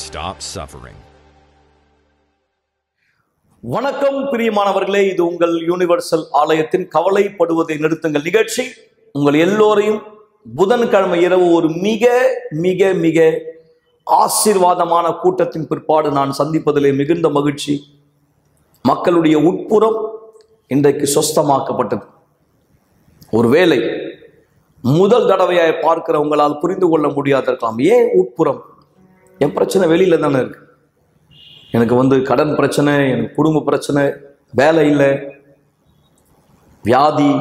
stop suffering. வணக்கம் பிரியமானவர்களே இது உங்கள் யூனிவர்சல் ஆலயத்தின் கவலைப்படுவதை நிறுத்துங்கள் நிகழ்ச்சி உங்கள் எல்லோரையும் புதன்கிழமை இரவு ஒரு மிக மிக மிக ஆசீர்வாதமான கூட்டத்தின் பிற்பாடு நான் சந்திப்பதிலே மிகுந்த மகிழ்ச்சி மக்களுடைய உட்புறம் இன்றைக்கு சொஸ்தமாக்கப்பட்டது ஒருவேளை முதல் தடவையாய் பார்க்கிற உங்களால் புரிந்து கொள்ள முடியாதிருக்கலாம் ஏன் உட்புறம் என் பிரச்சனை வெளியில தானே இருக்கு எனக்கு வந்து கடன் பிரச்சனை எனக்கு குடும்ப பிரச்சனை வேலை இல்லை வியாதி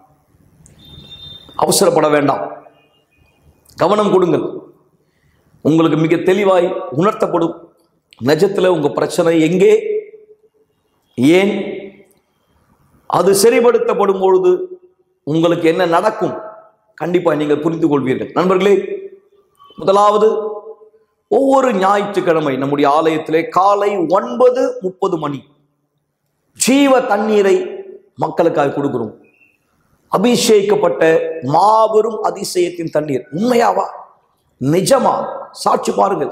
அவசரப்பட வேண்டாம் கவனம் கொடுங்கள் உங்களுக்கு மிக தெளிவாய் உணர்த்தப்படும் நிஜத்தில் உங்க பிரச்சனை எங்கே ஏன் அது சரிபடுத்தப்படும் பொழுது உங்களுக்கு என்ன நடக்கும் கண்டிப்பா நீங்கள் புரிந்து கொள்வீர்கள் நண்பர்களே முதலாவது ஒவ்வொரு ஞாயிற்றுக்கிழமை நம்முடைய ஆலயத்திலே காலை ஒன்பது முப்பது மணி ஜீவ தண்ணீரை மக்களுக்காக கொடுக்கிறோம் அபிஷேகிக்கப்பட்ட மாபெரும் அதிசயத்தின் தண்ணீர் உண்மையாவா நிஜமா சாட்சி பாருங்கள்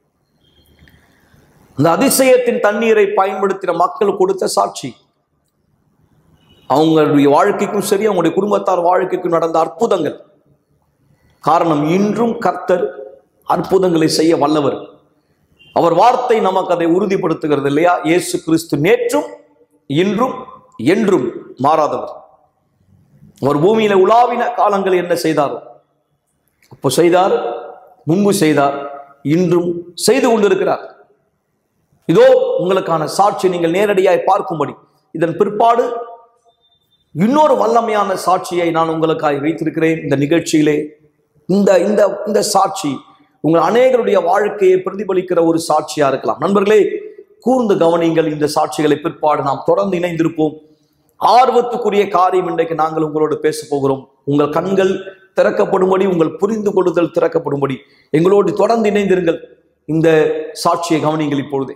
அந்த அதிசயத்தின் தண்ணீரை பயன்படுத்தின மக்கள் கொடுத்த சாட்சி அவங்களுடைய வாழ்க்கைக்கும் சரி அவங்களுடைய குடும்பத்தார் வாழ்க்கைக்கும் நடந்த அற்புதங்கள் காரணம் இன்றும் கர்த்தர் அற்புதங்களை செய்ய வல்லவர் அவர் வார்த்தை நமக்கு அதை உறுதிப்படுத்துகிறது இல்லையா இயேசு கிறிஸ்து நேற்றும் இன்றும் என்றும் மாறாதவர் அவர் பூமியில உலாவின காலங்கள் என்ன செய்தாரோ அப்போ செய்தார் முன்பு செய்தார் இன்றும் செய்து கொண்டிருக்கிறார் இதோ உங்களுக்கான சாட்சி நீங்கள் நேரடியாய் பார்க்கும்படி இதன் பிற்பாடு இன்னொரு வல்லமையான சாட்சியை நான் உங்களுக்காக வைத்திருக்கிறேன் இந்த நிகழ்ச்சியிலே இந்த இந்த இந்த சாட்சி உங்கள் அநேகருடைய வாழ்க்கையை பிரதிபலிக்கிற ஒரு சாட்சியா இருக்கலாம் நண்பர்களே கூர்ந்து கவனிங்கள் இந்த சாட்சிகளை பிற்பாடு நாம் தொடர்ந்து இணைந்திருப்போம் ஆர்வத்துக்குரிய காரியம் இன்றைக்கு நாங்கள் உங்களோடு பேச போகிறோம் உங்கள் கண்கள் திறக்கப்படும்படி உங்கள் புரிந்து கொள்ளுதல் திறக்கப்படும்படி எங்களோடு தொடர்ந்து இணைந்திருங்கள் இந்த சாட்சியை கவனிங்கள் இப்பொழுதே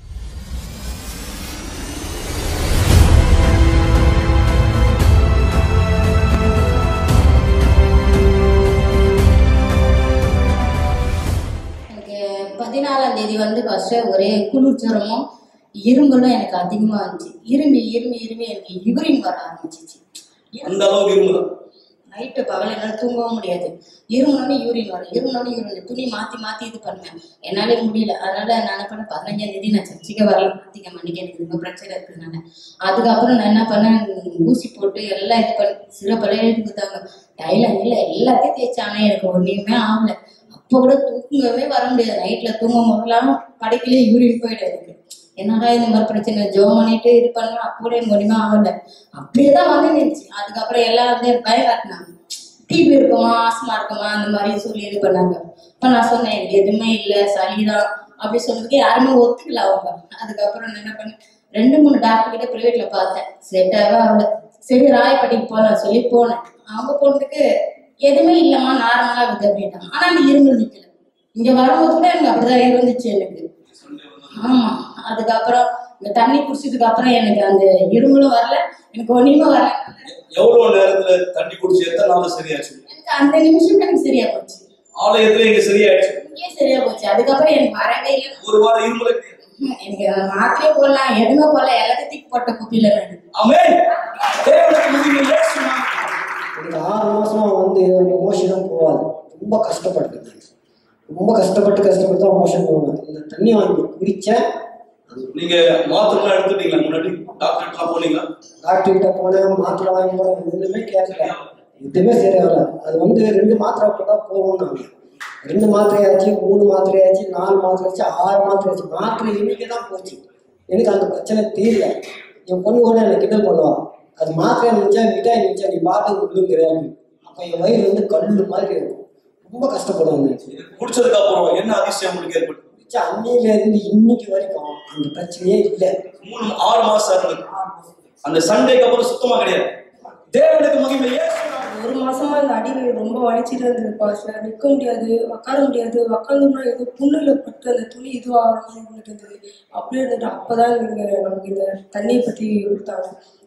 எனக்கு பதினாலாம் தேதி வந்து ஃபர்ஸ்ட் ஒரே குளிர் ஜுரமும் இரும்பலும் எனக்கு அதிகமா இருந்துச்சு இரும்பி இரும்பி இரும்பி எனக்கு யூரின் வர ஆரம்பிச்சிச்சு அந்த அளவுக்கு இருமுதான் நைட்டு பகல் என்னால் தூங்கவும் முடியாது இருமுனோடனே யூரின் வரும் இருமுனோடனே யூரின் துணி மாற்றி மாற்றி இது பண்ணேன் என்னாலே முடியல அதனால நான் என்ன பண்ணேன் பதினஞ்சாம் தேதி நான் சர்ச்சைக்கு வரல மாற்றிக்க மணிக்கு எனக்கு ரொம்ப பிரச்சனை இருக்குனால அதுக்கப்புறம் நான் என்ன பண்ணேன் ஊசி போட்டு எல்லாம் இது பண்ணி சிறப்பெல்லாம் எழுதி கொடுத்தாங்க டைலம் இல்லை எல்லாத்தையும் தேய்ச்சானே எனக்கு ஒன்றுமே ஆகல அப்போ கூட தூங்கவே வர முடியாது நைட்டில் தூங்கும் போதெல்லாம் படைக்கிலே யூரின் போயிடும் எனக்கு என்னடா இந்த மாதிரி பிரச்சனை ஜோ பண்ணிட்டு இது பண்ணுவேன் அப்போ கூட எனக்கு ஒன்றுமே ஆகல அப்படியே தான் வந்து நின்றுச்சு அதுக்கப்புறம் எல்லாம் வந்து பயம் காட்டினாங்க டிபி இருக்குமா ஆஸ்மா இருக்குமா அந்த மாதிரி சொல்லி இது பண்ணாங்க இப்போ நான் சொன்னேன் எனக்கு எதுவுமே இல்லை சளிதான் அப்படி சொன்னதுக்கு யாருமே ஒத்துக்கல அவங்க அதுக்கப்புறம் நான் என்ன பண்ணேன் ரெண்டு மூணு டாக்டர் கிட்ட பிரைவேட்ல பார்த்தேன் செட்டாகவே ஆகல சரி ராயப்பட்டிக்கு போகலாம் சொல்லி போனேன் அவங்க போனதுக்கு எதுவுமே இல்லைம்மா நார்மலா இருக்குது அப்படின்ட்டாங்க ஆனா அந்த இருமல் நிக்கல இங்க வரும்போது கூட எனக்கு அப்படிதான் இருந்துச்சு எனக்கு ஆமா அதுக்கப்புறம் இந்த தண்ணி குடிச்சதுக்கு அப்புறம் எனக்கு அந்த இருமலும் வரல எனக்கு ஒண்ணுமே வரல எவ்வளவு நேரத்துல தண்ணி குடிச்சு எத்தனை நாள் சரியாச்சு எனக்கு அந்த நிமிஷம் எனக்கு சரியா போச்சு ஆலயத்துல இங்க சரியாயிடுச்சு இங்கே சரியா போச்சு அதுக்கப்புறம் எனக்கு வரவே இல்லை ஒரு வாரம் இருமலை ம், எனக்கு மாத்திரையே போடலாம் எதுவுமே போடல எல்லாத்தையும் தூக்கி போட்ட குப்பியில நான் ஆமென் தேவனுக்கு மகிமை இயேசு நாமத்தில். எனக்கு ஆறு மாசமா வந்து மோஷனும் போகாது ரொம்ப கஷ்டப்பட்டு ரொம்ப கஷ்டப்பட்டு கஷ்டப்பட்டு தான் மோஷன் போவேன் இந்த தண்ணி வாங்கி குடிச்சேன் நீங்க மாத்திரை எடுத்துட்டீங்களா முன்னாடி டாக்டர் போனீங்களா டாக்டர் கிட்ட போனேன் மாத்திரை வாங்கி போனேன் ஒண்ணுமே கேட்கல எதுவுமே சரியாகல அது வந்து ரெண்டு மாத்திரை போட்டா போகும் நாங்க ரெண்டு மாத்திரையாச்சு மூணு மாத்திரையாச்சு நாலு மாத்திரையாச்சு ஆறு மாத்திரையாச்சு மாத்திரை இன்னைக்கு தான் போச்சு எனக்கு அந்த பிரச்சனை தீரல என் பொண்ணு கூட எனக்கு கிண்டல் பண்ணுவா அது மாத்திரை நினைச்சா மிட்டாய் நினைச்சா நீ பாட்டு விழுங்குறியான்னு அப்போ என் வயிறு வந்து கல்லு மாதிரி இருக்கும் ரொம்ப கஷ்டப்படுவேன் நான். இது குடிச்சதுக்கு அப்புறம் என்ன அதிசயம் உங்களுக்கு ஏற்பட்டு மிச்ச அன்னையில இருந்து இன்னைக்கு வரைக்கும் அந்த பிரச்சனையே இல்லை மூணு ஆறு மாசம் இருந்தது அந்த சண்டேக்கு அப்புறம் சுத்தமா கிடையாது தேவனுக்கு மகிமை இயேசு நாமத்தில். ஒரு மாசமா இந்த அடி ரொம்ப வலிச்சிட்டு இருந்தது பாஸ்ல நிற்க முடியாது உட்கார முடியாது உட்காந்தோம்னா ஏதோ புண்ணுல பட்டு அந்த துணி இதுவாக இருந்துட்டு இருந்தது அப்படியே இருந்துட்டு அப்பதான் இங்க நமக்கு இந்த தண்ணியை பத்தி கொடுத்தாங்க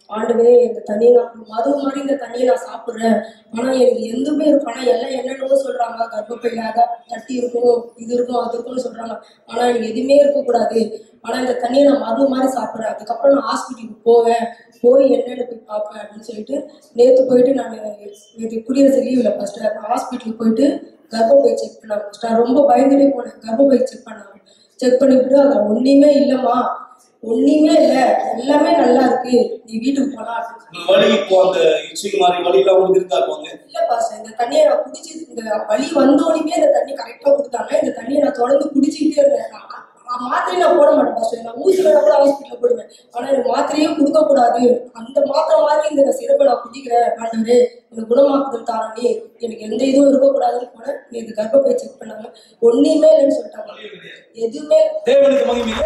ஆண்டவே இந்த தண்ணியை நான் மது மாதிரி இந்த தண்ணியை நான் சாப்பிட்றேன் ஆனா எனக்கு எதுவுமே இருக்கும் ஆனா எல்லாம் என்னென்னவோ சொல்றாங்க கர்ப்பப்பையிலாத தட்டி இருக்கும் இது இருக்கும் அது இருக்கும்னு சொல்றாங்க ஆனா எனக்கு எதுவுமே இருக்கக்கூடாது ஆனா இந்த தண்ணியை நான் மருந்து மாதிரி சாப்பிட்றேன் அதுக்கப்புறம் நான் ஹாஸ்பிட்டலுக்கு போவேன் போய் என்னென்னு போய் பார்ப்பேன் அப்படின்னு சொல்லிட்டு நேற்று போயிட்டு நான் நேற்று குடியரசு லீவில் ஃபஸ்ட்டு ஹாஸ்பிட்டலுக்கு போயிட்டு கர்ப்பப்பை செக் பண்ணாங்க ஃபஸ்ட்டு நான் ரொம்ப பயந்துட்டே போனேன் கர்ப்பப்பை செக் பண்ணாங்க செக் பண்ணிவிட்டு அதில் ஒன்றுமே இல்லைம்மா ஒன்றுமே இல்லை எல்லாமே நல்லா இருக்கு நீ வீட்டுக்கு போகலாம் அப்படின்னு உங்களுக்கு வலி இப்போ அந்த இச்சிங் மாதிரி வலிலாம் உங்களுக்கு இருக்கா இப்போ அங்க? இல்ல பாஸ்டர் இந்த தண்ணியை நான் குடிச்சு இந்த வலி வந்தோடனே இந்த தண்ணி கரெக்டா கொடுத்தாங்க இந்த தண்ணியை நான் தொடர்ந்து குடிச்சிக்கிட்டே இருந்தேன் நான் நான் மாத்திரையும் நான் போட மாட்டேன் பாஸ்டர் நான் ஊசி வேணா கூட ஹாஸ்பிட்டல் போடுவேன் ஆனா எனக்கு மாத்திரையே கொடுக்க கூடாது அந்த மாத்திரை மாதிரி இந்த சிறப்பை நான் குடிக்கிறேன் ஆண்டவரே எனக்கு குணமாக்குதல் தாரணி எனக்கு எந்த இதுவும் இருக்கக்கூடாதுன்னு போனேன் நேற்று கர்ப்பப்பை செக் பண்ணாங்க ஒண்ணுமே இல்லைன்னு சொல்லிட்டாங்க எதுவுமே தேவனுக்கு மகிமை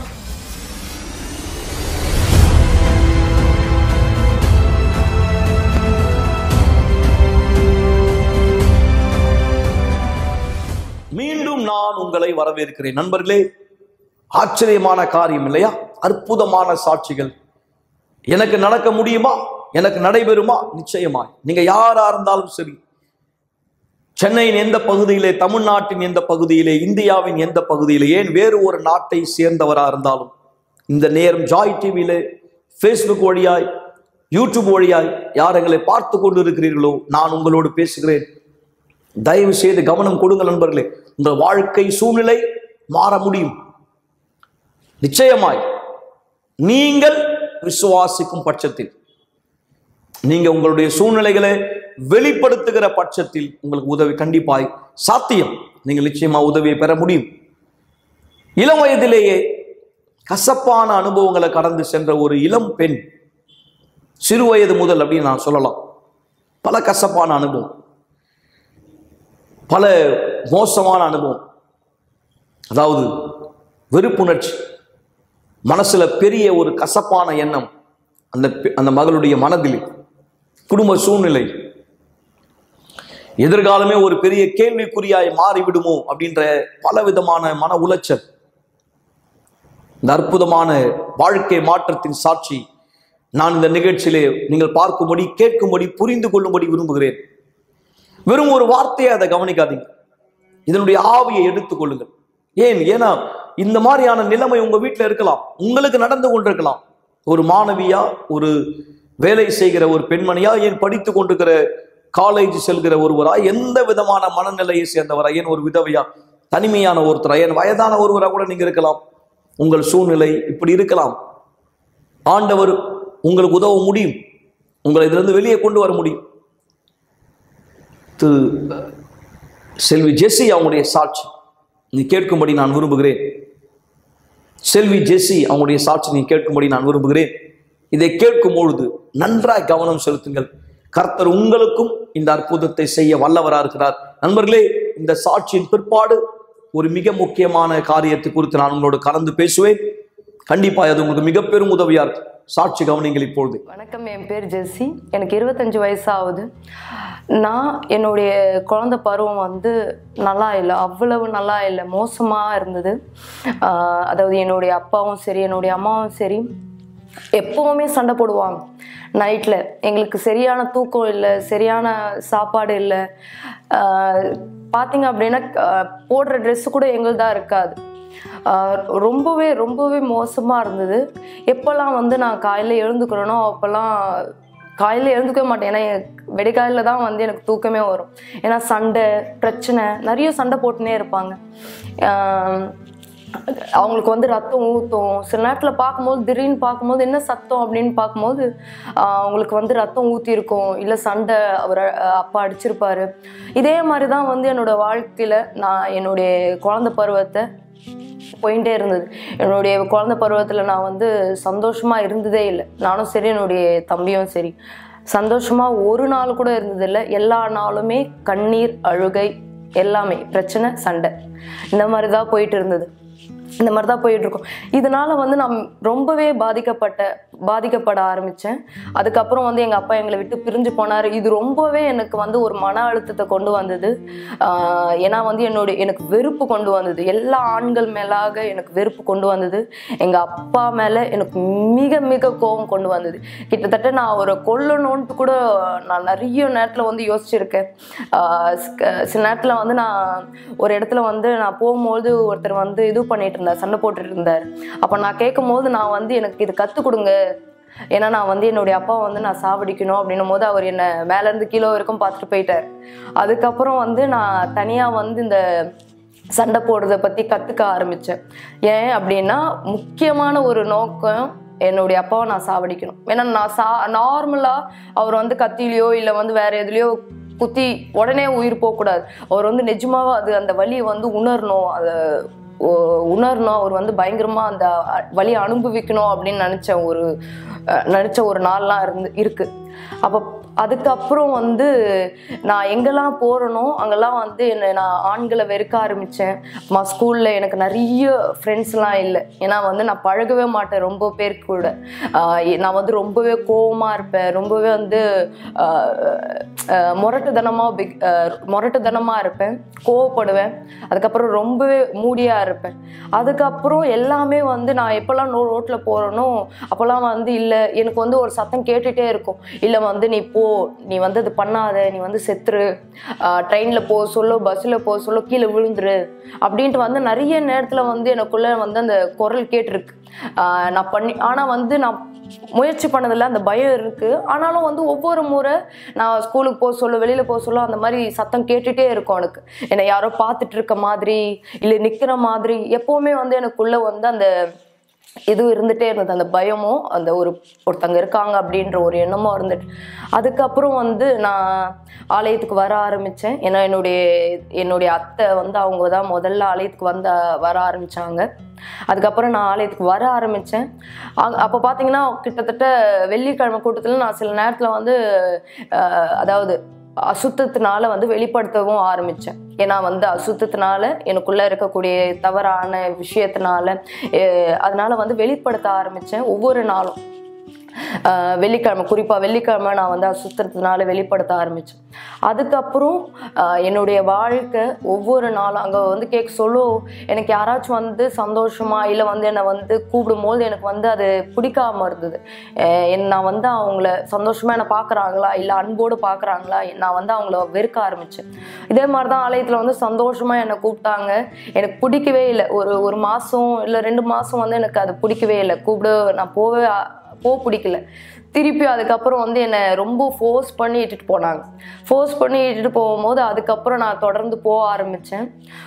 மீண்டும் நான் உங்களை வரவேற்கிறேன் நண்பர்களே ஆச்சரியமான காரியம் இல்லையா அற்புதமான சாட்சிகள் எனக்கு நடக்க முடியுமா எனக்கு நடைபெறுமா நிச்சயமாய் நீங்க யாரா இருந்தாலும் சரி சென்னையின் எந்த பகுதியிலே தமிழ்நாட்டின் எந்த பகுதியிலே இந்தியாவின் எந்த பகுதியிலே ஏன் வேறு ஒரு நாட்டை சேர்ந்தவரா இருந்தாலும் இந்த நேரம் ஜாய் டிவியிலே ஃபேஸ்புக் வழியாய் யூடியூப் வழியாய் யார் எங்களை பார்த்து கொண்டு இருக்கிறீர்களோ நான் உங்களோடு பேசுகிறேன் தயவு செய்து கவனம் கொடுங்கள் நண்பர்களே உங்கள் வாழ்க்கை சூழ்நிலை மாற முடியும் நிச்சயமாய் நீங்கள் விசுவாசிக்கும் பட்சத்தில் நீங்க உங்களுடைய சூழ்நிலைகளை வெளிப்படுத்துகிற பட்சத்தில் உங்களுக்கு உதவி கண்டிப்பாய் சாத்தியம் நீங்கள் நிச்சயமா உதவியை பெற முடியும் இளம் வயதிலேயே கசப்பான அனுபவங்களை கடந்து சென்ற ஒரு இளம் பெண் சிறு வயது முதல் அப்படின்னு நான் சொல்லலாம் பல கசப்பான அனுபவம் பல மோசமான அனுபவம் அதாவது வெறுப்புணர்ச்சி மனசுல பெரிய ஒரு கசப்பான எண்ணம் அந்த பெ- அந்த மகளுடைய மனதில் குடும்ப சூழ்நிலை எதிர்காலமே ஒரு பெரிய கேள்விக்குறியாய் மாறிவிடுமோ அப்படின்ற பல விதமான மன உளைச்சல் இந்த அற்புதமான வாழ்க்கை மாற்றத்தின் சாட்சி நான் இந்த நிகழ்ச்சியிலே நீங்கள் பார்க்கும்படி கேட்கும்படி புரிந்து கொள்ளும்படி விரும்புகிறேன் வெறும் ஒரு வார்த்தையை அதை கவனிக்காதீங்க இதனுடைய ஆவியை எடுத்துக்கொள்ளுங்கள் ஏன் ஏன்னா இந்த மாதிரியான நிலைமை உங்க வீட்டில் இருக்கலாம் உங்களுக்கு நடந்து கொண்டிருக்கலாம் ஒரு மாணவியா ஒரு வேலை செய்கிற ஒரு பெண்மணியா ஏன் படித்து கொண்டிருக்கிற காலேஜ் செல்கிற ஒருவரா எந்த விதமான மனநிலையை சேர்ந்தவரா ஏன் ஒரு விதவையா தனிமையான ஒருத்தரா ஏன் வயதான ஒருவரா கூட நீங்க இருக்கலாம் உங்கள் சூழ்நிலை இப்படி இருக்கலாம் ஆண்டவர் உங்களுக்கு உதவ முடியும் உங்களை இதிலிருந்து வெளியே கொண்டு வர முடியும் திரு செல்வி ஜெஸ்ஸி அவங்களுடைய சாட்சி நீ கேட்கும்படி நான் விரும்புகிறேன் செல்வி ஜெஸ்ஸி அவங்களுடைய சாட்சி நீ கேட்கும்படி நான் விரும்புகிறேன் இதை கேட்கும் பொழுது நன்றாய் கவனம் செலுத்துங்கள் கர்த்தர் உங்களுக்கும் இந்த அற்புதத்தை செய்ய வல்லவரா இருக்கிறார் நண்பர்களே இந்த சாட்சியின் பிற்பாடு ஒரு மிக முக்கியமான காரியத்தை குறித்து நான் உங்களோடு கலந்து பேசுவேன் கண்டிப்பா அது உங்களுக்கு மிக பெரும் உதவியா இருக்கும் சாட்சி கவனிங்கள் இப்பொழுது வணக்கம் என் பேர் ஜெஸ்ஸி எனக்கு இருபத்தஞ்சி வயசாகுது நான் என்னுடைய குழந்த பருவம் வந்து நல்லா இல்லை அவ்வளவு நல்லா இல்லை மோசமாக இருந்தது ஆஹ் அதாவது என்னுடைய அப்பாவும் சரி என்னுடைய அம்மாவும் சரி எப்போவுமே சண்டை போடுவாங்க நைட்டில் எங்களுக்கு சரியான தூக்கம் இல்லை சரியான சாப்பாடு இல்லை ஆஹ் பார்த்தீங்க அப்படின்னா ஆஹ் போடுற ட்ரெஸ்ஸு கூட எங்களுதான் இருக்காது ஆஹ் ரொம்பவே ரொம்பவே மோசமாக இருந்தது எப்போல்லாம் வந்து நான் காலையில் எழுந்துக்கிறேனோ அப்போல்லாம் காலையில் எழுந்துக்கவே மாட்டேன் ஏன்னா வெடிக்காலையில் தான் வந்து எனக்கு தூக்கமே வரும் ஏன்னா சண்டை பிரச்சனை நிறைய சண்டை போட்டுனே இருப்பாங்க ஆஹ் அவங்களுக்கு வந்து ரத்தம் ஊற்றும் சில நேரத்தில் பார்க்கும்போது திடீர்னு பார்க்கும்போது என்ன சத்தம் அப்படின்னு பார்க்கும்போது ஆஹ் அவங்களுக்கு வந்து ரத்தம் ஊற்றிருக்கும் இல்லை சண்டை அவர் அஹ் அப்பா அடிச்சிருப்பாரு இதே மாதிரி தான் வந்து என்னோட வாழ்க்கையில் நான் என்னுடைய குழந்தை பருவத்தை போயிட்டே இருந்தது என்னுடைய குழந்தை பருவத்தில் நான் வந்து சந்தோஷமாக இருந்ததே இல்லை நானும் சரி என்னுடைய தம்பியும் சரி சந்தோஷமாக ஒரு நாள் கூட இருந்ததில்லை எல்லா நாளுமே கண்ணீர் அழுகை எல்லாமே பிரச்சனை சண்டை இந்த மாதிரி தான் போயிட்டு இருந்தது இந்த மாதிரி தான் போயிட்டு இருக்கோம் இதனால வந்து நான் ரொம்பவே பாதிக்கப்பட்ட பாதிக்கப்பட ஆரம்பித்தேன் அதுக்கப்புறம் வந்து எங்கள் அப்பா எங்களை விட்டு பிரிஞ்சு போனார் இது ரொம்பவே எனக்கு வந்து ஒரு மன அழுத்தத்தை கொண்டு வந்தது ஆஹ் ஏன்னா வந்து என்னுடைய எனக்கு வெறுப்பு கொண்டு வந்தது எல்லா ஆண்கள் மேலாக எனக்கு வெறுப்பு கொண்டு வந்தது எங்கள் அப்பா மேலே எனக்கு மிக மிக கோபம் கொண்டு வந்தது கிட்டத்தட்ட நான் அவரை கொல்லணுன்ட்டு கூட நான் நிறைய நேரத்தில் வந்து யோசிச்சிருக்கேன் ஆஹ் ஸ்- சில நேரத்தில் வந்து நான் ஒரு இடத்துல வந்து நான் போகும்போது ஒருத்தர் வந்து இது பண்ணிட்டு இருந்தார் சண்டை போட்டுட்டு இருந்தார் அப்போ நான் கேட்கும்போது நான் வந்து எனக்கு இது கற்றுக் கொடுங்க ஏன்னா நான் வந்து என்னுடைய அப்பா வந்து நான் சாவடிக்கணும் அப்படின்னும் போது அவர் என்னை மேலேருந்து கீழே வரைக்கும் பார்த்துட்டு போயிட்டார் அதுக்கப்புறம் வந்து நான் தனியாக வந்து இந்த சண்டை போடுறத பற்றி கற்றுக்க ஆரம்பித்தேன் ஏன் அப்படின்னா முக்கியமான ஒரு நோக்கம் என்னுடைய அப்பாவை நான் சாவடிக்கணும் ஏன்னா நான் சா நார்மலாக அவர் வந்து கத்திலையோ இல்லை வந்து வேற எதுலேயோ குத்தி உடனே உயிர் போகக்கூடாது அவர் வந்து நிஜமாவே அது அந்த வலியை வந்து உணரணும் அதை ஒ- உணரணும் அவர் வந்து பயங்கரமா அந்த அ- வலியை அனுபவிக்கணும் அப்படின்னு நினைச்ச ஒரு அஹ், நினைச்ச ஒரு நாள்லாம் இருந்து இருக்கு அப்போ அதுக்கப்புறம் வந்து நான் எங்கெல்லாம் போகிறனோ அங்கெல்லாம் வந்து என்னை நான் ஆண்களை வெறுக்க ஆரம்பித்தேன் மா ஸ்கூலில் எனக்கு நிறைய ஃப்ரெண்ட்ஸ்லாம் இல்லை ஏன்னா வந்து நான் பழகவே மாட்டேன் ரொம்ப பேர் கூட ஆஹ் நான் வந்து ரொம்பவே கோவமாக இருப்பேன் ரொம்பவே வந்து ஆஹ் ஆஹ் முரட்டுத்தனமாக பிக் முரட்டுத்தனமாக இருப்பேன் கோவப்படுவேன் அதுக்கப்புறம் ரொம்பவே மூடியாக இருப்பேன் அதுக்கப்புறம் எல்லாமே வந்து நான் எப்போல்லாம் நோ ரோட்டில் போகிறேனோ அப்போல்லாம் வந்து இல்லை எனக்கு வந்து ஒரு சத்தம் கேட்டுகிட்டே இருக்கும் இல்லை வந்து நீ போ நீ வந்து அது பண்ணாத நீ வந்து செத்துரு ட்ரெயினில் போக சொல்ல பஸ்ஸில் போக சொல்ல கீழே விழுந்துரு அப்படின்ட்டு வந்து நிறைய நேரத்தில் வந்து எனக்குள்ளே வந்து அந்த குரல் கேட்டிருக்கு ஆஹ் நான் பண்ணி ஆனால் வந்து நான் முயற்சி பண்ணதில்ல அந்த பயம் இருக்குது ஆனாலும் வந்து ஒவ்வொரு முறை நான் ஸ்கூலுக்கு போக சொல்ல வெளியில் போக சொல்ல அந்த மாதிரி சத்தம் கேட்டுகிட்டே இருக்கும் எனக்கு என்னை யாரோ பார்த்துட்டு இருக்க மாதிரி இல்லை நிற்கிற மாதிரி எப்போவுமே வந்து எனக்குள்ளே வந்து அந்த இது இருந்துகிட்டே இருந்தது அந்த பயமும் அந்த ஒரு ஒருத்தங்க இருக்காங்க அப்படின்ற ஒரு எண்ணமும் இருந்துட்டு அதுக்கப்புறம் வந்து நான் ஆலயத்துக்கு வர ஆரம்பித்தேன் ஏன்னா என்னுடைய என்னுடைய அத்தை வந்து அவங்க தான் முதல்ல ஆலயத்துக்கு வந்த வர ஆரம்பித்தாங்க அதுக்கப்புறம் நான் ஆலயத்துக்கு வர ஆரம்பித்தேன் அப்போ பார்த்தீங்கன்னா கிட்டத்தட்ட வெள்ளிக்கிழமை கூட்டத்தில் நான் சில நேரத்தில் வந்து அஹ், அதாவது அசுத்தத்தினால வந்து வெளிப்படுத்தவும் ஆரம்பித்தேன் ஏன்னா வந்து அசுத்தத்தினால எனக்குள்ளே இருக்கக்கூடிய தவறான விஷயத்தினால அஹ், அதனால வந்து வெளிப்படுத்த ஆரம்பித்தேன் ஒவ்வொரு நாளும் ஆஹ் வெள்ளிக்கிழமை குறிப்பாக வெள்ளிக்கிழமை நான் வந்து அசுத்தத்தினால வெளிப்படுத்த ஆரம்பித்தேன் அதுக்கப்புறம் ஆஹ் என்னுடைய வாழ்க்கை ஒவ்வொரு நாளும் அங்கே வந்து கேட்க சொல்ல எனக்கு யாராச்சும் வந்து சந்தோஷமா இல்லை வந்து என்னை வந்து கூப்பிடும்போது எனக்கு வந்து அது பிடிக்காம இருந்தது ஆஹ் என் நான் வந்து அவங்கள சந்தோஷமா என்னை பார்க்குறாங்களா இல்லை அன்போடு பார்க்குறாங்களா நான் வந்து அவங்கள வெறுக்க ஆரம்பித்தேன் இதே மாதிரி தான் ஆலயத்தில் வந்து சந்தோஷமா என்னை கூப்பிட்டாங்க எனக்கு பிடிக்கவே இல்லை ஒரு ஒரு மாதம் இல்லை ரெண்டு மாதம் வந்து எனக்கு அது பிடிக்கவே இல்லை கூப்பிடு நான் போவே போக பிடிக்கல திருப்பி அதுக்கப்புறம் வந்து என்னை ரொம்ப ஃபோர்ஸ் பண்ணி இட்டுட்டு போனாங்க ஃபோர்ஸ் பண்ணி இட்டுட்டு போகும்போது அதுக்கப்புறம் நான் தொடர்ந்து போக ஆரம்பித்தேன்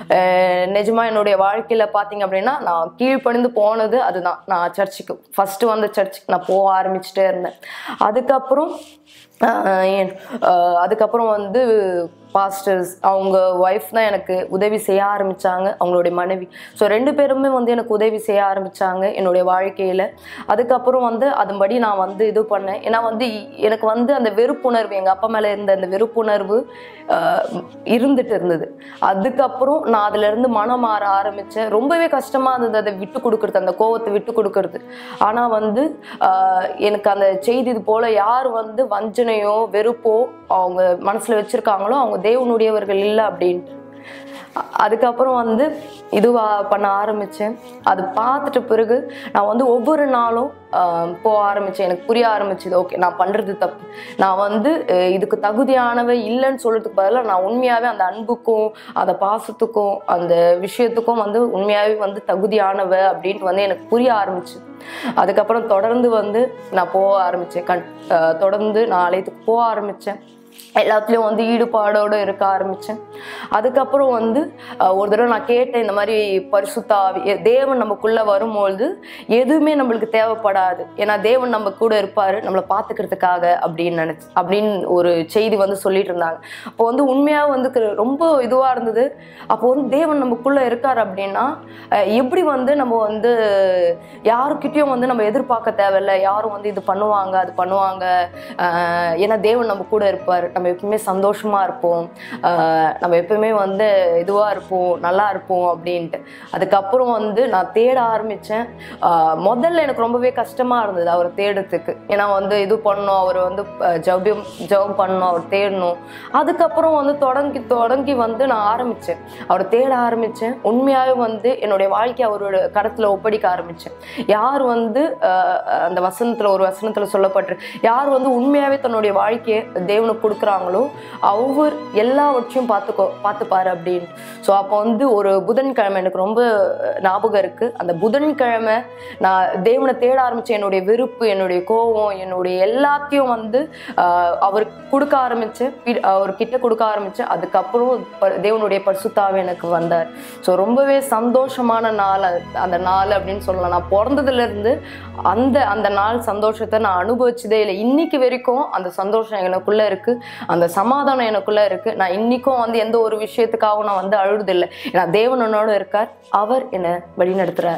நிஜமாக என்னுடைய வாழ்க்கையில் பார்த்தீங்க அப்படின்னா நான் கீழ்ப்பணிந்து போனது அதுதான் நான் சர்ச்சுக்கு ஃபஸ்ட்டு வந்த சர்ச்சுக்கு நான் போக ஆரம்பிச்சுட்டே இருந்தேன் அதுக்கப்புறம் ஆஹ் என் ஆஹ் அதுக்கப்புறம் வந்து பாஸ்டர்ஸ் அவங்க ஒய்ஃப் தான் எனக்கு உதவி செய்ய ஆரம்பித்தாங்க அவங்களுடைய மனைவி ஸோ ரெண்டு பேருமே வந்து எனக்கு உதவி செய்ய ஆரம்பித்தாங்க என்னுடைய வாழ்க்கையில் அதுக்கப்புறம் வந்து அதன்படி நான் வந்து இது பண்ணேன் ஏன்னா வந்து இ- எனக்கு வந்து அந்த வெறுப்புணர்வு எங்கள் அப்பா மேலே இருந்த அந்த வெறுப்புணர்வு ஆஹ் இருந்துட்டு இருந்தது அதுக்கப்புறம் நான் அதுலேருந்து மனம் மாற ஆரம்பித்தேன் ரொம்பவே கஷ்டமாக இருந்தது அதை விட்டு கொடுக்குறது அந்த கோவத்தை விட்டு கொடுக்கறது ஆனால் வந்து ஆஹ் எனக்கு அந்த செய்தி இது போல் யார் வந்து வஞ்சனையோ வெறுப்போ அவங்க மனசில் வச்சுருக்காங்களோ அவங்க தேவனுடையவர்கள் இல்லை அப்படின்ட்டு அ- அதுக்கப்புறம் வந்து இதுவா பண்ண ஆரம்பித்தேன் அது பார்த்துட்ட பிறகு நான் வந்து ஒவ்வொரு நாளும் ஆஹ், போக ஆரம்பித்தேன் எனக்கு புரிய ஆரம்பிச்சது ஓகே நான் பண்ணுறது தப்பு நான் வந்து அஹ், இதுக்கு தகுதியானவை இல்லைன்னு சொல்கிறதுக்கு பதிலாக நான் உண்மையாகவே அந்த அன்புக்கும் அந்த பாசத்துக்கும் அந்த விஷயத்துக்கும் வந்து உண்மையாகவே வந்து தகுதியானவ அப்படின்ட்டு வந்து எனக்கு புரிய ஆரம்பிச்சு அதுக்கப்புறம் தொடர்ந்து வந்து நான் போக ஆரம்பித்தேன் கண் ஆஹ், தொடர்ந்து நான் ஆலயத்துக்கு போக ஆரம்பித்தேன் எல்லாத்துலேயும் வந்து ஈடுபாடோடு இருக்க ஆரம்பித்தேன் அதுக்கப்புறம் வந்து அஹ், ஒரு தடவை நான் கேட்டேன் இந்த மாதிரி பரிசுத்த ஆவி எ- தேவன் நமக்குள்ளே வரும்பொழுது எதுவுமே நம்மளுக்கு தேவைப்படாது ஏன்னா தேவன் நம்ம கூட இருப்பார் நம்மளை பார்த்துக்கிறதுக்காக அப்படின்னு நினச்சி அப்படின்னு ஒரு செய்தி வந்து சொல்லிட்டு இருந்தாங்க அப்போ வந்து உண்மையாக வந்து கு- ரொம்ப இதுவாக இருந்தது அப்போ வந்து தேவன் நமக்குள்ளே இருக்கார் அப்படின்னா அஹ், எப்படி வந்து நம்ம வந்து யாருக்கிட்டேயும் வந்து நம்ம எதிர்பார்க்க தேவையில்ல யாரும் வந்து இது பண்ணுவாங்க அது பண்ணுவாங்க அஹ், ஏன்னா தேவன் நம்ம கூட இருப்பார் சொல்லுவார் நம்ம எப்பவுமே சந்தோஷமா இருப்போம் ஆஹ் நம்ம எப்பவுமே வந்து இதுவா இருப்போம் நல்லா இருப்போம் அப்படின்ட்டு அதுக்கப்புறம் வந்து நான் தேட ஆரம்பிச்சேன் ஆஹ் முதல்ல எனக்கு ரொம்பவே கஷ்டமா இருந்தது அவரை தேடுறதுக்கு ஏன்னா வந்து இது பண்ணணும் அவர் வந்து அஹ், ஜெபம் ஜெபம் பண்ணணும் அவர் தேடணும் அதுக்கப்புறம் வந்து தொடங்கி தொடங்கி வந்து நான் ஆரம்பிச்சேன் அவரை தேட ஆரம்பிச்சேன் உண்மையாவே வந்து என்னுடைய வாழ்க்கை அவரோட கரத்துல ஒப்படைக்க ஆரம்பிச்சேன் யார் வந்து ஆஹ், அந்த வசனத்துல ஒரு வசனத்துல சொல்லப்பட்டு யார் வந்து உண்மையாவே தன்னுடைய வாழ்க்கையை தேவனுக்கு கொடுக்குறாங்களோ அவர் எல்லாவற்றையும் பார்த்துக்கோ பார்த்துப்பாரு அப்படின்னு ஸோ அப்போ வந்து ஒரு புதன்கிழமை எனக்கு ரொம்ப ஞாபகம் இருக்கு அந்த புதன்கிழமை நான் தேவனை தேட ஆரம்பிச்சேன் என்னுடைய வெறுப்பு என்னுடைய கோபம் என்னுடைய எல்லாத்தையும் வந்து ஆஹ், அவருக்கு கொடுக்க ஆரம்பிச்சேன் பி- அவர் கிட்ட கொடுக்க ஆரம்பிச்சேன் அதுக்கப்புறம் ப- தேவனுடைய பரிசுத்தாவே எனக்கு வந்தார் ஸோ ரொம்பவே சந்தோஷமான நாள் அது- அந்த நாள் அப்படின்னு சொல்லலாம் நான் பிறந்ததுல இருந்து அந்த அந்த நாள் சந்தோஷத்தை நான் அனுபவிச்சதே இல்லை இன்னைக்கு வரைக்கும் அந்த சந்தோஷம் எனக்குள்ள இருக்கு அந்த சமாதானம் எனக்குள்ள இருக்கு நான் இன்னைக்கும் வந்து எந்த ஒரு விஷயத்துக்காகவும் நான் வந்து அழுறதில்லை ஏன்னா தேவன் என்னோட இருக்கார் அவர் என்னை வழிநடத்துறார்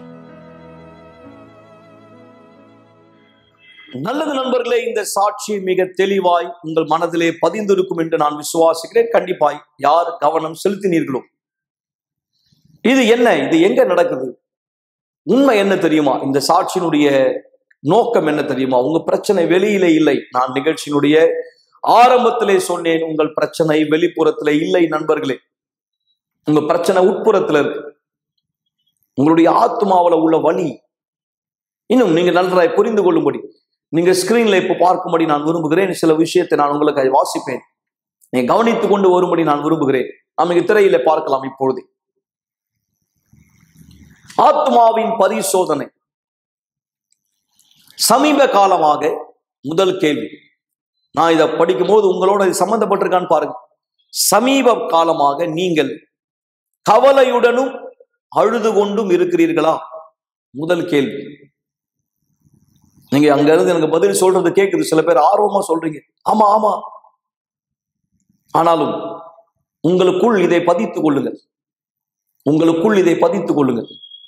நல்லது நண்பர்களே இந்த சாட்சி மிக தெளிவாய் உங்கள் மனதிலே பதிந்திருக்கும் என்று நான் விசுவாசிக்கிறேன் கண்டிப்பாய் யார் கவனம் செலுத்தினீர்களோ இது என்ன இது எங்க நடக்குது உண்மை என்ன தெரியுமா இந்த சாட்சியினுடைய நோக்கம் என்ன தெரியுமா உங்க பிரச்சனை வெளியிலே இல்லை நான் நிகழ்ச்சியினுடைய ஆரம்பத்திலே சொன்னேன் உங்கள் பிரச்சனை வெளிப்புறத்திலே இல்லை நண்பர்களே உங்க பிரச்சனை உட்புறத்துல இருக்கு உங்களுடைய ஆத்மாவுல உள்ள வலி இன்னும் நீங்க நன்றாய் புரிந்து கொள்ளும்படி நீங்க ஸ்கிரீன்ல இப்போ பார்க்கும்படி நான் விரும்புகிறேன் சில விஷயத்தை நான் உங்களுக்கு அதை வாசிப்பேன் நீங்க கவனித்துக் கொண்டு வரும்படி நான் விரும்புகிறேன் நாம் இங்க திரையில பார்க்கலாம் இப்பொழுது ஆத்மாவின் பரிசோதனை சமீப காலமாக முதல் கேள்வி நான் இதை படிக்கும்போது உங்களோட இது சம்பந்தப்பட்டிருக்கான்னு பாருங்க சமீப காலமாக நீங்கள் கவலையுடனும் அழுது கொண்டும் இருக்கிறீர்களா முதல் கேள்வி நீங்க அங்க இருந்து எனக்கு பதில் சொல்றது கேக்குது சில பேர் ஆர்வமா சொல்றீங்க ஆமா ஆமா ஆனாலும் உங்களுக்குள் இதை பதித்துக் கொள்ளுங்கள் உங்களுக்குள் இதை பதித்துக் கொள்ளுங்கள்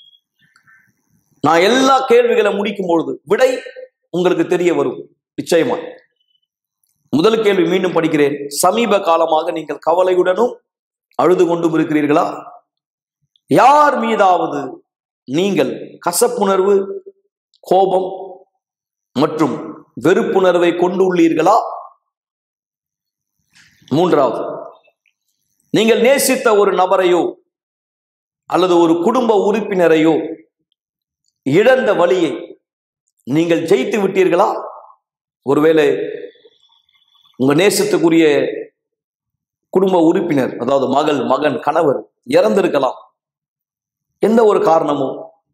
நான் எல்லா கேள்விகளை முடிக்கும் பொழுது விடை உங்களுக்கு தெரிய வரும் நிச்சயமா முதல் கேள்வி மீண்டும் படிக்கிறேன் சமீப காலமாக நீங்கள் கவலையுடனும் அழுது கொண்டும் இருக்கிறீர்களா யார் மீதாவது நீங்கள் கசப்புணர்வு கோபம் மற்றும் வெறுப்புணர்வை கொண்டுள்ளீர்களா மூன்றாவது நீங்கள் நேசித்த ஒரு நபரையோ அல்லது ஒரு குடும்ப உறுப்பினரையோ இழந்த வழியை நீங்கள் ஜெயித்து விட்டீர்களா ஒருவேளை உங்க நேசத்துக்குரிய குடும்ப உறுப்பினர் அதாவது மகள் மகன் கணவர் இறந்திருக்கலாம் எந்த ஒரு காரணமோ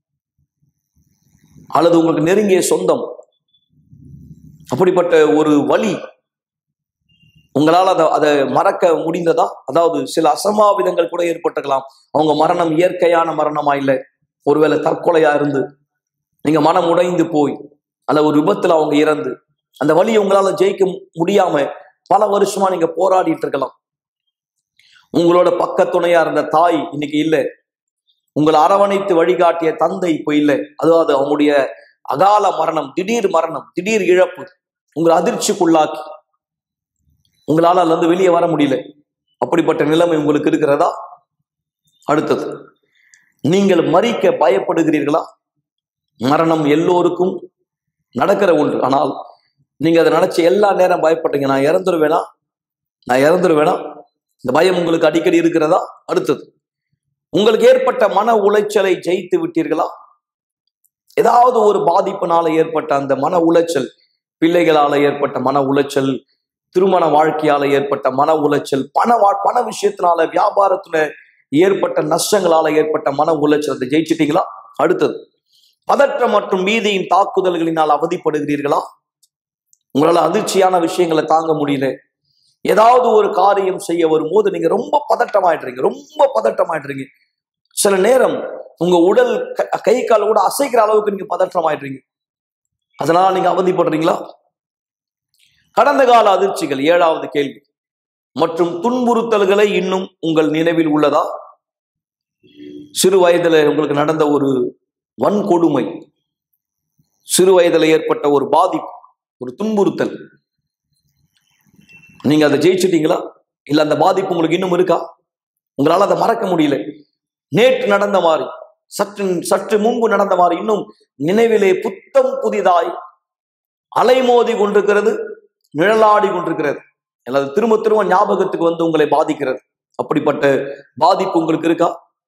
அல்லது உங்களுக்கு நெருங்கிய சொந்தம் அப்படிப்பட்ட ஒரு வழி உங்களால் அதை அதை மறக்க முடிந்ததா அதாவது சில அசம்பாவிதங்கள் கூட ஏற்பட்டிருக்கலாம் அவங்க மரணம் இயற்கையான மரணமா இல்லை ஒருவேளை தற்கொலையா இருந்து நீங்க மனம் உடைந்து போய் அல்ல ஒரு விபத்துல அவங்க இறந்து அந்த வழியை உங்களால ஜெயிக்க முடியாம பல வருஷமா நீங்க போராடிட்டு இருக்கலாம் உங்களோட பக்க துணையா இருந்த தாய் இன்னைக்கு இல்லை உங்களை அரவணைத்து வழிகாட்டிய தந்தை இப்போ இல்லை அதாவது அவங்களுடைய அகால மரணம் திடீர் மரணம் திடீர் இழப்பு உங்களை அதிர்ச்சிக்குள்ளாக்கி உங்களால் அதுல இருந்து வெளியே வர முடியல அப்படிப்பட்ட நிலைமை உங்களுக்கு இருக்கிறதா அடுத்தது நீங்கள் மறிக்க பயப்படுகிறீர்களா மரணம் எல்லோருக்கும் நடக்கிற ஒன்று ஆனால் நீங்க அதை நினைச்சு எல்லா நேரம் பயப்பட்டீங்க நான் இறந்துருவேனா நான் இறந்துருவேனா இந்த பயம் உங்களுக்கு அடிக்கடி இருக்கிறதா அடுத்தது உங்களுக்கு ஏற்பட்ட மன உளைச்சலை ஜெயித்து விட்டீர்களா ஏதாவது ஒரு பாதிப்பினால ஏற்பட்ட அந்த மன உளைச்சல் பிள்ளைகளால ஏற்பட்ட மன உளைச்சல் திருமண வாழ்க்கையால ஏற்பட்ட மன உளைச்சல் பண வா- பண விஷயத்தினால வியாபாரத்துல ஏற்பட்ட நஷ்டங்களால ஏற்பட்ட மன உளைச்சல் அதை ஜெயிச்சிட்டீங்களா அடுத்தது பதற்றம் மற்றும் மீதியின் தாக்குதல்களினால் அவதிப்படுகிறீர்களா உங்களால அதிர்ச்சியான விஷயங்களை தாங்க முடியல ஏதாவது ஒரு காரியம் செய்ய வரும்போது நீங்க ரொம்ப பதட்டமாயிடுறீங்க ரொம்ப பதட்டமாயிடுறீங்க சில நேரம் உங்க உடல் க- கை கால் கூட அசைக்கிற அளவுக்கு நீங்க பதற்றமாயிடுறீங்க அதனால நீங்க அவதிப்படுறீங்களா கடந்த கால அதிர்ச்சிகள் ஏழாவது கேள்வி மற்றும் துன்புறுத்தல்களை இன்னும் உங்கள் நினைவில் உள்ளதா சிறு வயதுல உங்களுக்கு நடந்த ஒரு வன்கொடுமை சிறு வயதுல ஏற்பட்ட ஒரு பாதிப்பு ஒரு துன்புறுத்தல் நீங்க அதை ஜெயிச்சிட்டீங்களா இல்ல அந்த பாதிப்பு உங்களுக்கு இன்னும் இருக்கா உங்களால அதை மறக்க முடியல நேற்று நடந்த மாதிரி சற்று சற்று முன்பு நடந்த மாதிரி இன்னும் நினைவிலே புத்தம் புதிதாய் அலைமோதி கொண்டிருக்கிறது நிழலாடி கொண்டிருக்கிறது அல்லது திரும்ப திரும்ப ஞாபகத்துக்கு வந்து உங்களை பாதிக்கிறது அப்படிப்பட்ட பாதிப்பு உங்களுக்கு இருக்கா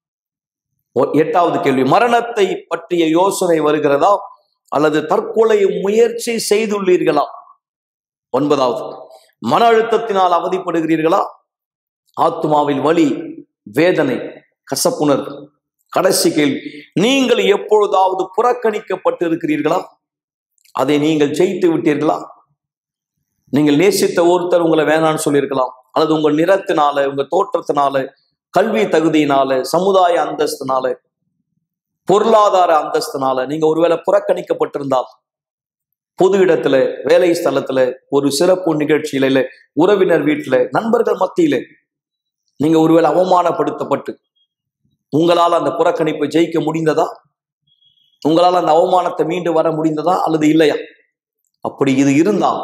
ஒ- எட்டாவது கேள்வி மரணத்தை பற்றிய யோசனை வருகிறதா அல்லது தற்கொலை முயற்சி செய்துள்ளீர்களா ஒன்பதாவது மன அழுத்தத்தினால் அவதிப்படுகிறீர்களா ஆத்மாவில் வலி வேதனை கசப்புணர்வு கடைசி கேள்வி நீங்கள் எப்பொழுதாவது புறக்கணிக்கப்பட்டு இருக்கிறீர்களா அதை நீங்கள் ஜெயித்து விட்டீர்களா நீங்கள் நேசித்த ஒருத்தர் உங்களை வேணான்னு சொல்லியிருக்கலாம் அல்லது உங்க நிறத்தினால உங்க தோற்றத்தினால கல்வி தகுதியினால சமுதாய அந்தஸ்தினால பொருளாதார அந்தஸ்தினால நீங்க ஒருவேளை புறக்கணிக்கப்பட்டிருந்தால் பொது இடத்துல வேலை ஸ்தலத்துல ஒரு சிறப்பு நிகழ்ச்சியில இல்ல உறவினர் வீட்டுல நண்பர்கள் மத்தியில நீங்க ஒருவேளை அவமானப்படுத்தப்பட்டு உங்களால் அந்த புறக்கணிப்பை ஜெயிக்க முடிந்ததா உங்களால் அந்த அவமானத்தை மீண்டு வர முடிந்ததா அல்லது இல்லையா அப்படி இது இருந்தால்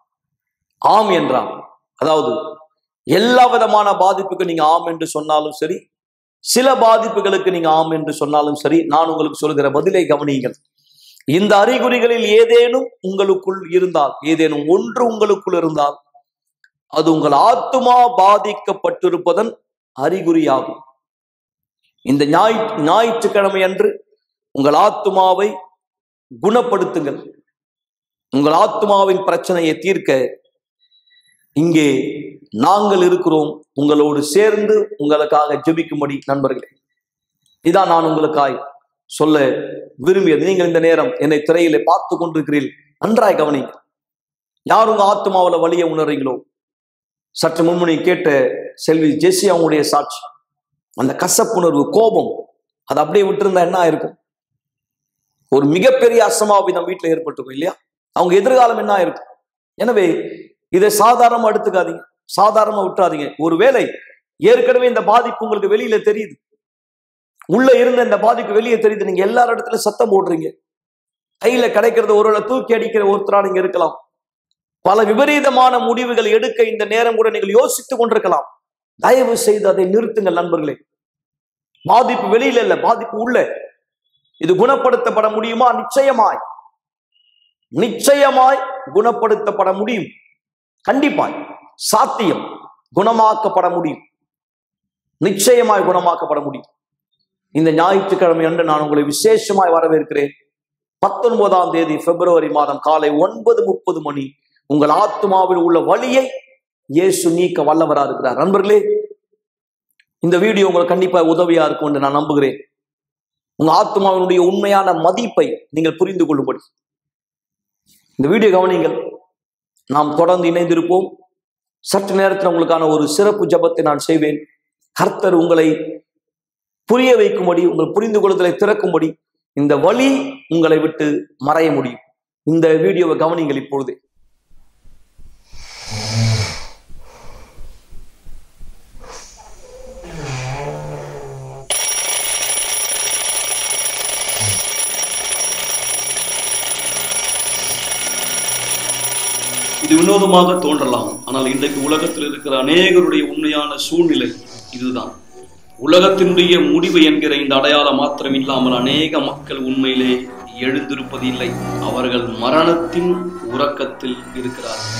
ஆம் என்றால் அதாவது எல்லா விதமான பாதிப்புக்கு நீங்க ஆம் என்று சொன்னாலும் சரி சில பாதிப்புகளுக்கு நீங்க ஆம் என்று சொன்னாலும் சரி நான் உங்களுக்கு சொல்கிற பதிலை கவனியுங்கள் இந்த அறிகுறிகளில் ஏதேனும் உங்களுக்குள் இருந்தால் ஏதேனும் ஒன்று உங்களுக்குள் இருந்தால் அது உங்கள் ஆத்துமா பாதிக்கப்பட்டிருப்பதன் அறிகுறியாகும் இந்த ஞாய் ஞாயிற்றுக்கிழமை அன்று உங்கள் ஆத்துமாவை குணப்படுத்துங்கள் உங்கள் ஆத்துமாவின் பிரச்சனையை தீர்க்க இங்கே நாங்கள் இருக்கிறோம் உங்களோடு சேர்ந்து உங்களுக்காக ஜெபிக்கும்படி நண்பர்களே இதான் நான் உங்களுக்காய் சொல்ல விரும்பியது நீங்கள் இந்த நேரம் என்னை திரையிலே பார்த்து கொண்டிருக்கிறீர்கள் நன்றாய் கவனிங்க யார் உங்க ஆத்மாவுல வலிய உணர்றீங்களோ சற்று முன்மணி கேட்ட செல்வி ஜெஸ்ஸி அவங்களுடைய சாட்சி அந்த கசப்புணர்வு கோபம் அது அப்படியே விட்டிருந்தா என்ன ஆயிருக்கும் ஒரு மிகப்பெரிய அசம்பாவிதம் வீட்டில் ஏற்பட்டிருக்கும் இல்லையா அவங்க எதிர்காலம் என்ன ஆயிருக்கும் எனவே இதை சாதாரணமா எடுத்துக்காதீங்க சாதாரணமா விட்டுறாதீங்க ஒருவேளை ஏற்கனவே இந்த பாதிப்பு உங்களுக்கு வெளியில தெரியுது உள்ள இருந்த இந்த பாதிப்பு வெளியே தெரியுது நீங்க எல்லார் இடத்துல சத்தம் போடுறீங்க கையில கிடைக்கிறத ஒருவேளை தூக்கி அடிக்கிற ஒருத்தரா நீங்க இருக்கலாம் பல விபரீதமான முடிவுகள் எடுக்க இந்த நேரம் கூட நீங்கள் யோசித்துக் கொண்டிருக்கலாம் தயவு செய்து அதை நிறுத்துங்கள் நண்பர்களே பாதிப்பு வெளியில இல்ல பாதிப்பு உள்ள இது குணப்படுத்தப்பட முடியுமா நிச்சயமாய் நிச்சயமாய் குணப்படுத்தப்பட முடியும் கண்டிப்பாய் சாத்தியம் குணமாக்கப்பட முடியும் நிச்சயமாய் குணமாக்கப்பட முடியும் இந்த ஞாயிற்றுக்கிழமை அன்று நான் உங்களை விசேஷமாய் வரவேற்கிறேன் பத்தொன்பதாம் தேதி பிப்ரவரி மாதம் காலை ஒன்பது முப்பது மணி உங்கள் ஆத்மாவில் உள்ள வலியை இயேசு நீக்க வல்லவரா இருக்கிறார் நண்பர்களே இந்த வீடியோ உங்களுக்கு கண்டிப்பா உதவியா இருக்கும் என்று நான் நம்புகிறேன் உங்க ஆத்மாவினுடைய உண்மையான மதிப்பை நீங்கள் புரிந்து கொள்ளும்படி இந்த வீடியோ கவனிங்கள் நாம் தொடர்ந்து இணைந்திருப்போம் சற்று நேரத்தில் உங்களுக்கான ஒரு சிறப்பு ஜெபத்தை நான் செய்வேன் கர்த்தர் உங்களை புரிய வைக்கும்படி உங்கள் புரிந்து கொள்ளுதலை திறக்கும்படி இந்த வழி உங்களை விட்டு மறைய முடியும் இந்த வீடியோவை கவனிங்கள் இப்பொழுதே இது வினோதமாக தோன்றலாம் ஆனால் இன்றைக்கு உலகத்தில் இருக்கிற அநேகருடைய உண்மையான சூழ்நிலை இதுதான் உலகத்தினுடைய முடிவு என்கிற இந்த அடையாளம் மாத்திரம் இல்லாமல் அநேக மக்கள் உண்மையிலே எழுந்திருப்பது இல்லை அவர்கள் மரணத்தின் உறக்கத்தில் இருக்கிறார்கள்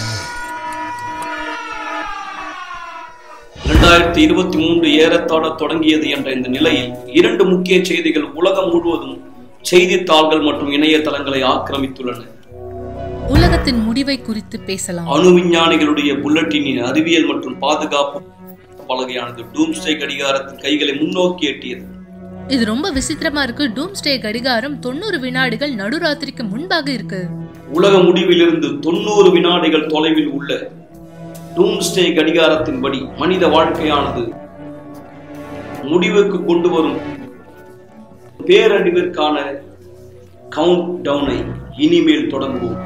இரண்டாயிரத்தி இருபத்தி மூன்று ஏறத்தாழ தொடங்கியது என்ற இந்த நிலையில் இரண்டு முக்கிய செய்திகள் உலகம் முழுவதும் செய்தித்தாள்கள் மற்றும் இணையதளங்களை ஆக்கிரமித்துள்ளன உலகத்தின் முடிவை குறித்து பேசலாம் அணு விஞ்ஞானிகளுடைய புல்லட்டினின் அறிவியல் மற்றும் பாதுகாப்பு பலகையானது டூம்ஸ்டே கடிகாரத்தின் கைகளை முன்னோக்கி எட்டியது இது ரொம்ப விசித்திரமா இருக்கு டூம்ஸ்டே கடிகாரம் தொண்ணூறு வினாடிகள் நடுராத்திரிக்கு முன்பாக இருக்கு உலக முடிவிலிருந்து தொண்ணூறு வினாடிகள் தொலைவில் உள்ள டூம்ஸ்டே கடிகாரத்தின்படி மனித வாழ்க்கையானது முடிவுக்கு கொண்டு வரும் பேரழிவிற்கான கவுண்ட் டவுனை இனிமேல் தொடங்குவோம்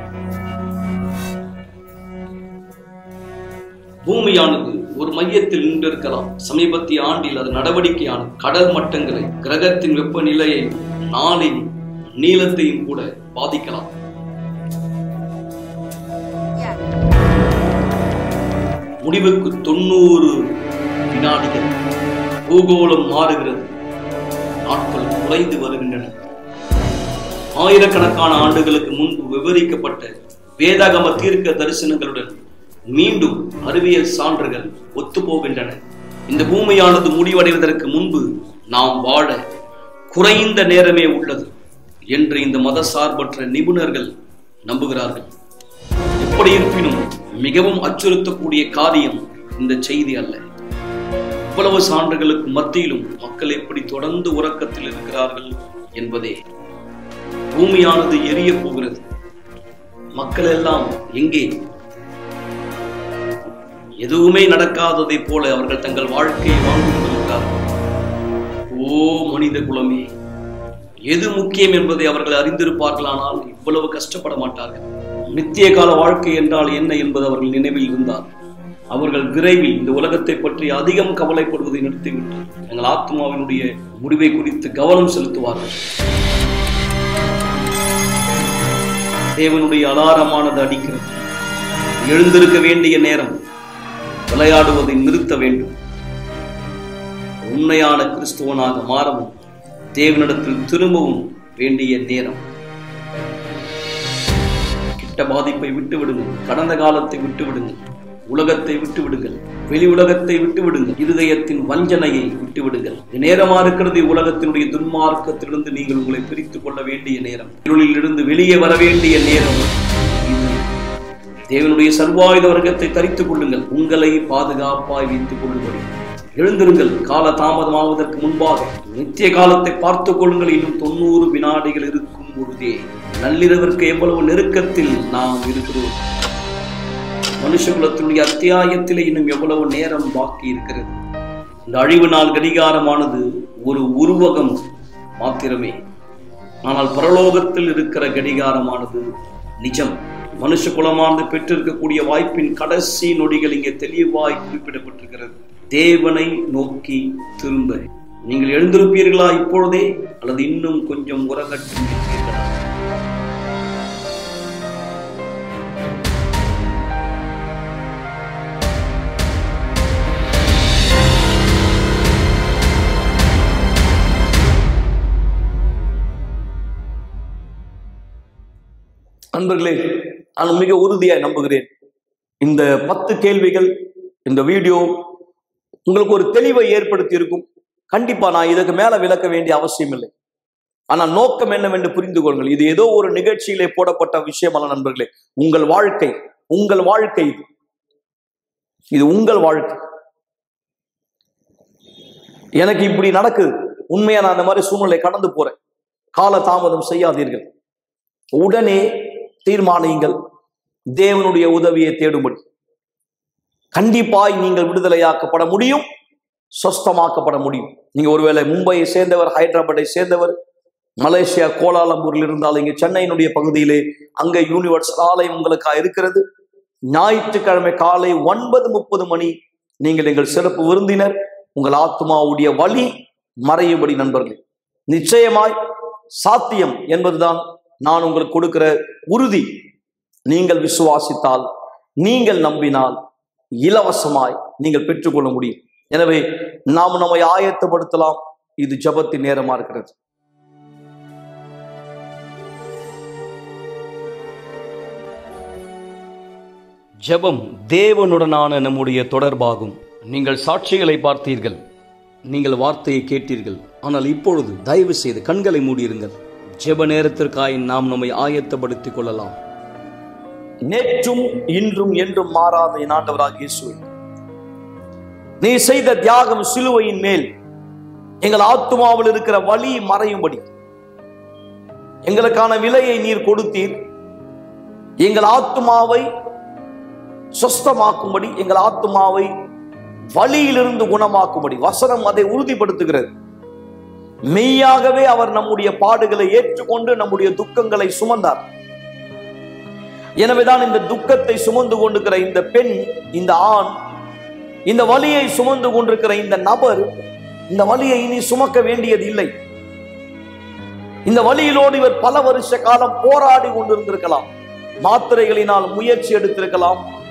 பூமியானது ஒரு மையத்தில் நின்றிருக்கலாம் சமீபத்திய ஆண்டில் அது நடவடிக்கையானது கடல் மட்டங்களை கிரகத்தின் வெப்பநிலையை நாளின் நீளத்தையும் கூட பாதிக்கலாம் முடிவுக்கு தொண்ணூறு வினாடிகள் பூகோளம் மாறுகிறது நாட்கள் குறைந்து வருகின்றன ஆயிரக்கணக்கான ஆண்டுகளுக்கு முன்பு விவரிக்கப்பட்ட வேதாகம தீர்க்க தரிசனங்களுடன் மீண்டும் அறிவியல் சான்றுகள் ஒத்துப்போகின்றன இந்த பூமியானது முடிவடைவதற்கு முன்பு நாம் வாழ குறைந்த நேரமே உள்ளது என்று இந்த மதசார்பற்ற நிபுணர்கள் நம்புகிறார்கள் எப்படி இருப்பினும் மிகவும் அச்சுறுத்தக்கூடிய காரியம் இந்த செய்தி அல்ல இவ்வளவு சான்றுகளுக்கு மத்தியிலும் மக்கள் எப்படி தொடர்ந்து உறக்கத்தில் இருக்கிறார்கள் என்பதே பூமியானது எரிய போகிறது மக்கள் எல்லாம் எங்கே எதுவுமே நடக்காததை போல அவர்கள் தங்கள் வாழ்க்கையை வாழ்ந்து கொண்டிருக்கிறார்கள் ஓ மனித குலமே எது முக்கியம் என்பதை அவர்கள் அறிந்திருப்பார்களானால் இவ்வளவு கஷ்டப்பட மாட்டார்கள் நித்திய கால வாழ்க்கை என்றால் என்ன என்பது அவர்கள் நினைவில் இருந்தார் அவர்கள் விரைவில் இந்த உலகத்தை பற்றி அதிகம் கவலைப்படுவதை நிறுத்திவிட்டு எங்கள் ஆத்மாவினுடைய முடிவை குறித்து கவனம் செலுத்துவார்கள் தேவனுடைய அலாரமானது அடிக்கிறது எழுந்திருக்க வேண்டிய நேரம் விளையாடுவதை நிறுத்த வேண்டும் உண்மையான கிறிஸ்துவனாக மாறவும் தேவனிடத்தில் திரும்பவும் வேண்டிய நேரம் கிட்ட பாதிப்பை விட்டு விடுங்கள் கடந்த காலத்தை விட்டு விடுங்கள் உலகத்தை விட்டு விடுங்கள் வெளி உலகத்தை விட்டு விடுங்கள் இருதயத்தின் வஞ்சனையை விட்டு விடுங்கள் இது நேரமா இருக்கிறது உலகத்தினுடைய துன்மார்க்கத்திலிருந்து நீங்கள் உங்களை பிரித்துக் கொள்ள வேண்டிய நேரம் இருளில் இருந்து வெளியே வர வேண்டிய நேரம் இது தேவனுடைய சர்வாயுத வர்க்கத்தை தரித்துக் கொள்ளுங்கள் உங்களை பாதுகாப்பாய் வைத்துக் கொள்ளுங்கள் எழுந்திருங்கள் கால தாமதமாவதற்கு முன்பாக நித்திய காலத்தை பார்த்துக் கொள்ளுங்கள் இன்னும் தொண்ணூறு வினாடிகள் இருக்கும் பொழுதே நள்ளிரவிற்கு எவ்வளவு நெருக்கத்தில் நாம் இருக்கிறோம் மனுஷகுலத்தினுடைய அத்தியாயத்திலே இன்னும் எவ்வளவு நேரம் பாக்கி இருக்கிறது இந்த அழிவு நாள் கடிகாரமானது ஒரு உருவகம் மாத்திரமே ஆனால் பரலோகத்தில் இருக்கிற கடிகாரமானது நிஜம் மனுஷ குலமானது பெற்றிருக்கக்கூடிய வாய்ப்பின் கடைசி நொடிகள் இங்கே தெளிவாய் குறிப்பிடப்பட்டிருக்கிறது தேவனை நோக்கி திரும்ப நீங்கள் எழுந்திருப்பீர்களா இப்பொழுதே அல்லது இன்னும் கொஞ்சம் உறங்கட்டும் இருக்கிறீர்களா நண்பர்களே நான் மிக உறுதியாய் நம்புகிறேன் இந்த பத்து கேள்விகள் இந்த வீடியோ உங்களுக்கு ஒரு தெளிவை ஏற்படுத்தி இருக்கும் கண்டிப்பா நான் இதுக்கு மேல விளக்க வேண்டிய அவசியம் இல்லை ஆனா நோக்கம் என்னவென்று புரிந்து கொள்ளுங்கள் இது ஏதோ ஒரு நிகழ்ச்சியிலே போடப்பட்ட விஷயம் அல்ல நண்பர்களே உங்கள் வாழ்க்கை உங்கள் வாழ்க்கை இது இது உங்கள் வாழ்க்கை எனக்கு இப்படி நடக்குது உண்மையா நான் அந்த மாதிரி சூழ்நிலை கடந்து போறேன் கால தாமதம் செய்யாதீர்கள் உடனே தீர்மானியுங்கள் தேவனுடைய உதவியை தேடும்படி கண்டிப்பாய் நீங்கள் விடுதலையாக்கப்பட முடியும் சொஸ்தமாக்கப்பட முடியும் நீங்க ஒருவேளை மும்பையை சேர்ந்தவர் ஹைதராபாத்தை சேர்ந்தவர் மலேசியா கோலாலம்பூரில் இருந்தால் இங்கே சென்னையினுடைய பகுதியிலே அங்க யூனிவர்ஸ் ஆலயம் உங்களுக்காக இருக்கிறது ஞாயிற்றுக்கிழமை காலை ஒன்பது முப்பது மணி நீங்கள் எங்கள் சிறப்பு விருந்தினர் உங்கள் ஆத்மாவுடைய வழி மறையும்படி நண்பர்களே நிச்சயமாய் சாத்தியம் என்பதுதான் நான் உங்களுக்கு கொடுக்கிற உறுதி நீங்கள் விசுவாசித்தால் நீங்கள் நம்பினால் இலவசமாய் நீங்கள் பெற்றுக்கொள்ள முடியும் எனவே நாம் நம்மை ஆயத்தப்படுத்தலாம் இது ஜபத்தின் நேரமா இருக்கிறது ஜெபம் தேவனுடனான நம்முடைய தொடர்பாகும் நீங்கள் சாட்சிகளை பார்த்தீர்கள் நீங்கள் வார்த்தையை கேட்டீர்கள் ஆனால் இப்பொழுது தயவு செய்து கண்களை மூடியிருங்கள் ஜெப நேரத்திற்காய் நாம் நம்மை ஆயத்தப்படுத்திக் கொள்ளலாம் நேற்றும் இன்றும் என்றும் மாறாத என் ஆண்டவராக இயேசுவே நீ செய்த தியாகம் சிலுவையின் மேல் எங்கள் ஆத்துமாவில் இருக்கிற வலி மறையும்படி எங்களுக்கான விலையை நீர் கொடுத்தீர் எங்கள் ஆத்துமாவை சொஸ்தமாக்கும்படி எங்கள் ஆத்துமாவை வழியிலிருந்து குணமாக்கும்படி வசனம் அதை உறுதிப்படுத்துகிறது மெய்யாகவே அவர் நம்முடைய பாடுகளை ஏற்றுக்கொண்டு நம்முடைய துக்கங்களை சுமந்தார் எனவேதான் இந்த துக்கத்தை சுமந்து கொண்டிருக்கிற இந்த பெண் இந்த ஆண் இந்த வலியை சுமந்து கொண்டிருக்கிற இந்த நபர் இந்த வலியை இனி சுமக்க வேண்டியது இல்லை இந்த வழியிலோடு இவர் பல வருஷ காலம் போராடி கொண்டிருந்திருக்கலாம் மாத்திரைகளினால் முயற்சி எடுத்திருக்கலாம்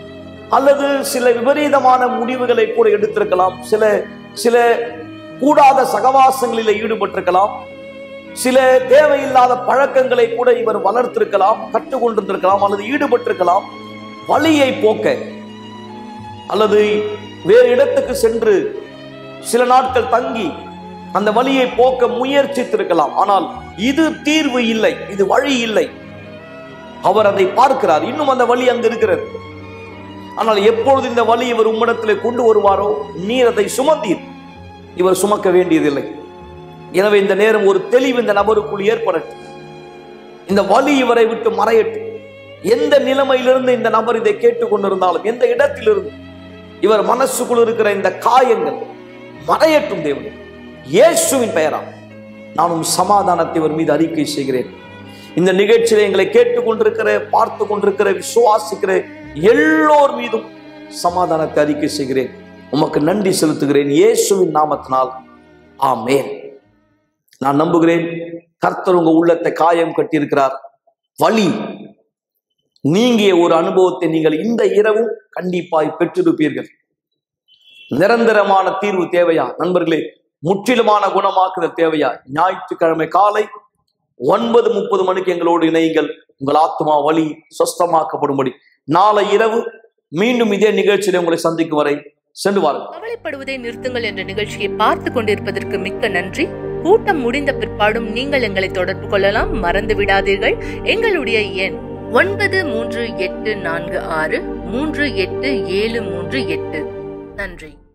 அல்லது சில விபரீதமான முடிவுகளை கூட எடுத்திருக்கலாம் சில சில கூடாத சகவாசங்களில் ஈடுபட்டிருக்கலாம் சில தேவையில்லாத பழக்கங்களை கூட இவர் வளர்த்திருக்கலாம் கற்றுக்கொண்டிருந்திருக்கலாம் அல்லது ஈடுபட்டிருக்கலாம் வழியை போக்க அல்லது வேறு இடத்துக்கு சென்று சில நாட்கள் தங்கி அந்த வழியை போக்க முயற்சித்திருக்கலாம் ஆனால் இது தீர்வு இல்லை இது வழி இல்லை அவர் அதை பார்க்கிறார் இன்னும் அந்த வழி அங்கு இருக்கிறது ஆனால் எப்பொழுது இந்த வழி இவர் உம்மிடத்திலே கொண்டு வருவாரோ நீர் அதை சுமந்தீர் இவர் சுமக்க வேண்டியதில்லை எனவே இந்த நேரம் ஒரு தெளிவு இந்த நபருக்குள் ஏற்படட்டும் இந்த வழி இவரை விட்டு மறையட்டும் எந்த நிலைமையிலிருந்து இந்த நபர் இதை கேட்டுக்கொண்டிருந்தாலும் எந்த இடத்திலிருந்து இவர் மனசுக்குள் இருக்கிற இந்த காயங்கள் மறையட்டும் தேவன் இயேசுவின் பெயரா நானும் சமாதானத்தை இவர் மீது அறிக்கை செய்கிறேன் இந்த நிகழ்ச்சியில எங்களை கேட்டுக்கொண்டிருக்கிற பார்த்து கொண்டிருக்கிற விசுவாசிக்கிற எல்லோர் மீதும் சமாதானத்தை அறிக்கை செய்கிறேன் உமக்கு நன்றி செலுத்துகிறேன் இயேசுவின் நாமத்தினால் ஆமேன் நான் நம்புகிறேன் கர்த்தர் உங்க உள்ளத்தை காயம் கட்டியிருக்கிறார் வழி நீங்கிய ஒரு அனுபவத்தை நீங்கள் இந்த இரவும் கண்டிப்பாய் பெற்றிருப்பீர்கள் நிரந்தரமான தீர்வு தேவையா நண்பர்களே முற்றிலுமான குணமாக்குதல் தேவையா ஞாயிற்றுக்கிழமை காலை ஒன்பது முப்பது மணிக்கு எங்களோடு இணையுங்கள் உங்கள் ஆத்மா வழி சொஸ்தமாக்கப்படும்படி நாளை இரவு மீண்டும் இதே நிகழ்ச்சியில உங்களை சந்திக்கும் வரை சென்று வாருங்கள் கவலைப்படுவதை நிறுத்துங்கள் என்ற நிகழ்ச்சியை பார்த்து கொண்டிருப்பதற்கு மிக்க நன்றி கூட்டம் முடிந்த பிற்பாடும் நீங்கள் எங்களை தொடர்பு கொள்ளலாம் மறந்து விடாதீர்கள் எங்களுடைய எண் ஒன்பது மூன்று எட்டு நான்கு ஆறு மூன்று எட்டு ஏழு மூன்று எட்டு நன்றி